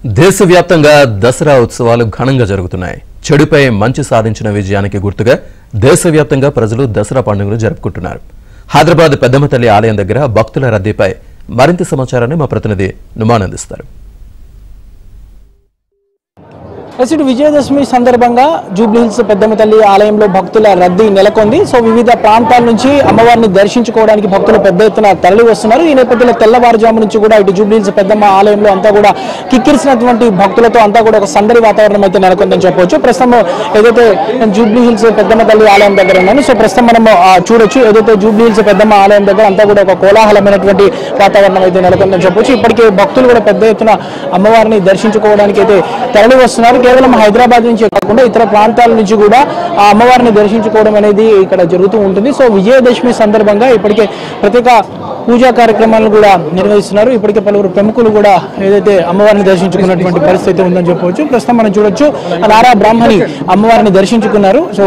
దేశవ్యాప్తంగా దసరా ఉత్సవాలు ఘనంగా జరుగుతున్నాయి చెడుపై మంచి సాధించిన విజయానికి గుర్తుగా దేశవ్యాప్తంగా ప్రజలు దసరా పండుగలు జరుపుకుంటున్నారు హైదరాబాద్ పెద్దమ్మ తల్లి ఆలయం దగ్గర భక్తుల రద్దీపై మరింత సమాచారాన్ని మా ప్రతినిధి నుమానందిస్తారు ప్రస్తుతం విజయదశమి సందర్భంగా జూబ్లీహిల్స్ పెద్దమ్మ తల్లి ఆలయంలో భక్తుల రద్దీ నెలకొంది సో వివిధ ప్రాంతాల నుంచి అమ్మవారిని దర్శించుకోవడానికి భక్తులు పెద్ద ఎత్తున తరలి వస్తున్నారు ఈ నేపథ్యంలో తెల్లవారుజాము నుంచి కూడా ఇటు జూబ్లీహిల్స్ పెద్దమ్మ ఆలయంలో అంతా కూడా కిక్కిరిసినటువంటి భక్తులతో అంతా కూడా ఒక సందడి వాతావరణం అయితే నెలకొందని చెప్పవచ్చు ప్రస్తుతం ఏదైతే నేను జూబ్లీహిల్స్ పెద్దమ్మ తల్లి ఆలయం దగ్గర ఉన్నాను సో ప్రస్తుతం మనం ఆ, చూడొచ్చు ఏదైతే జూబ్లీహిల్స్ పెద్దమ్మ ఆలయం దగ్గర అంతా కూడా ఒక కోలాహలమైనటువంటి వాతావరణం అయితే నెలకొందని చెప్పొచ్చు ఇప్పటికే భక్తులు కూడా పెద్ద ఎత్తున అమ్మవారిని దర్శించుకోవడానికి అయితే తరలి వస్తున్నారు కేవలం హైదరాబాద్ నుంచి కాకుండా ఇతర ప్రాంతాల నుంచి కూడా ఆ అమ్మవారిని దర్శించుకోవడం అనేది ఇక్కడ జరుగుతూ ఉంటుంది సో విజయదశమి సందర్భంగా ఇప్పటికే ప్రత్యేక పూజా కార్యక్రమాలను కూడా నిర్వహిస్తున్నారు ఇప్పటికే పలువురు ప్రముఖులు కూడా ఏదైతే అమ్మవారిని దర్శించుకున్నటువంటి పరిస్థితి ఉందని చెప్పవచ్చు ప్రస్తుతం మనం చూడొచ్చు నారా బ్రాహ్మణి అమ్మవారిని దర్శించుకున్నారు సో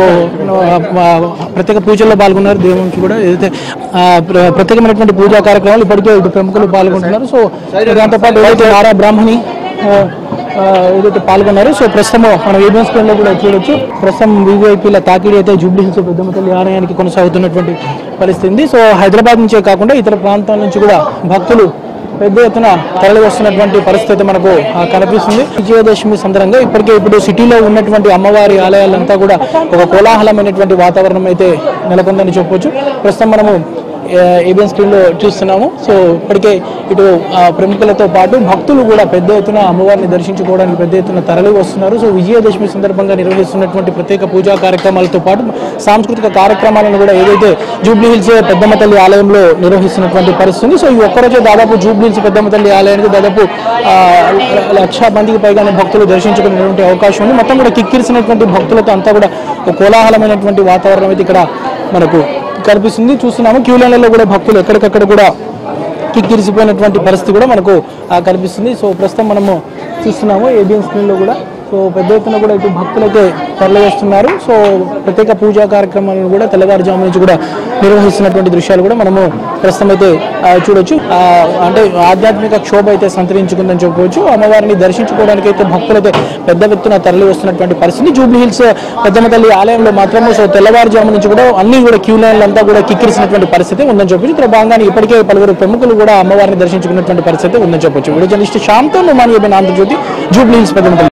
ఆ, ప్రత్యేక పూజల్లో పాల్గొన్నారు దేవుడి నుంచి కూడా ఏదైతే ఆ, ప్ర- ప్రత్యేకమైనటువంటి పూజా కార్యక్రమాలు ఇప్పటికే ఇటు ప్రముఖులు పాల్గొంటున్నారు సో దాంతోపాటు ఏదైతే నారా బ్రాహ్మణి ఆ, ఆ, ఏదైతే పాల్గొన్నారు సో ప్రస్తుతం మనం ఏబిఎన్ స్క్రీన్ లో కూడా చూడొచ్చు ప్రస్తుతం వీవైపీల తాకిడి అయితే జూబ్లీ హిల్స్ పెద్దమ్మ తల్లి ఆలయానికి కొనసాగుతున్నటువంటి పరిస్థితి ఉంది సో హైదరాబాద్ నుంచే కాకుండా ఇతర ప్రాంతాల నుంచి కూడా భక్తులు పెద్ద ఎత్తున తరలి వస్తున్నటువంటి పరిస్థితి మనకు ఆ, కనిపిస్తుంది విజయదశమి సందర్భంగా ఇప్పటికే ఇప్పుడు సిటీలో ఉన్నటువంటి అమ్మవారి ఆలయాలంతా కూడా ఒక కోలాహలమైనటువంటి వాతావరణం అయితే నెలకొందని చెప్పొచ్చు ప్రస్తుతం మనము ఏబిఎన్ స్క్రీన్లో చూస్తున్నాము సో ఇప్పటికే ఇటు ఆ, ప్రముఖులతో పాటు భక్తులు కూడా పెద్ద ఎత్తున అమ్మవారిని దర్శించుకోవడానికి పెద్ద ఎత్తున తరలి వస్తున్నారు సో విజయదశమి సందర్భంగా నిర్వహిస్తున్నటువంటి ప్రత్యేక పూజా కార్యక్రమాలతో పాటు సాంస్కృతిక కార్యక్రమాలను కూడా ఏదైతే జూబ్లీ హిల్స్ పెద్దమ్మ తల్లి ఆలయంలో నిర్వహిస్తున్నటువంటి పరిస్థితి ఉంది. సో ఈ ఒక్కరోజే దాదాపు జూబ్లీ హిల్స్ పెద్దమ్మ తల్లి ఆలయానికి దాదాపు ఆ, లక్ష మందికి పైగానే భక్తులు దర్శించుకునేటువంటి అవకాశం ఉంది మొత్తం కూడా కిక్కిరిసినటువంటి భక్తులతో అంతా కూడా ఒక కోలాహలమైనటువంటి వాతావరణం అయితే ఇక్కడ మనకు కనిపిస్తుంది చూస్తున్నాము క్యూ లైన్లలో కూడా భక్తులు ఎక్కడికక్కడ కూడా కిక్కిరిసిపోయినటువంటి పరిస్థితి కూడా మనకు ఆ, కనిపిస్తుంది సో ప్రస్తుతం మనము చూస్తున్నాము ఏబిఎన్ స్క్రీన్లో కూడా సో పెద్ద ఎత్తున కూడా ఇటు భక్తులైతే తరలి వస్తున్నారు సో ప్రత్యేక పూజా కార్యక్రమాలను కూడా తెల్లవారుజాము నుంచి కూడా నిర్వహిస్తున్నటువంటి దృశ్యాలు కూడా మనము ప్రస్తుతం అయితే ఆ, చూడొచ్చు ఆ, అంటే ఆధ్యాత్మిక క్షోభ అయితే సంతరించుకుందని చెప్పవచ్చు అమ్మవారిని దర్శించుకోవడానికి అయితే భక్తులైతే పెద్ద ఎత్తున తరలి వస్తున్నటువంటి పరిస్థితి జూబ్లీ హిల్స్ పెద్దమ్మ తల్లి ఆలయంలో మాత్రము సో తెల్లవారుజాము నుంచి కూడా అన్ని కూడా క్యూ లైన్లు అంతా కూడా కిక్కిరిసినటువంటి పరిస్థితి ఉందని చెప్పొచ్చు ఇందులో భాగంగానే ఇప్పటికే పలువురు ప్రముఖులు కూడా అమ్మవారిని దర్శించుకున్నటువంటి పరిస్థితి ఉందని చెప్పొచ్చు వీడియో జర్నలిస్ట్ శ్యామ్తో నుమాని ఆంధ్రజ్యోతి జూబ్లీ హిల్స్ పెద్దమ్మ తల్లి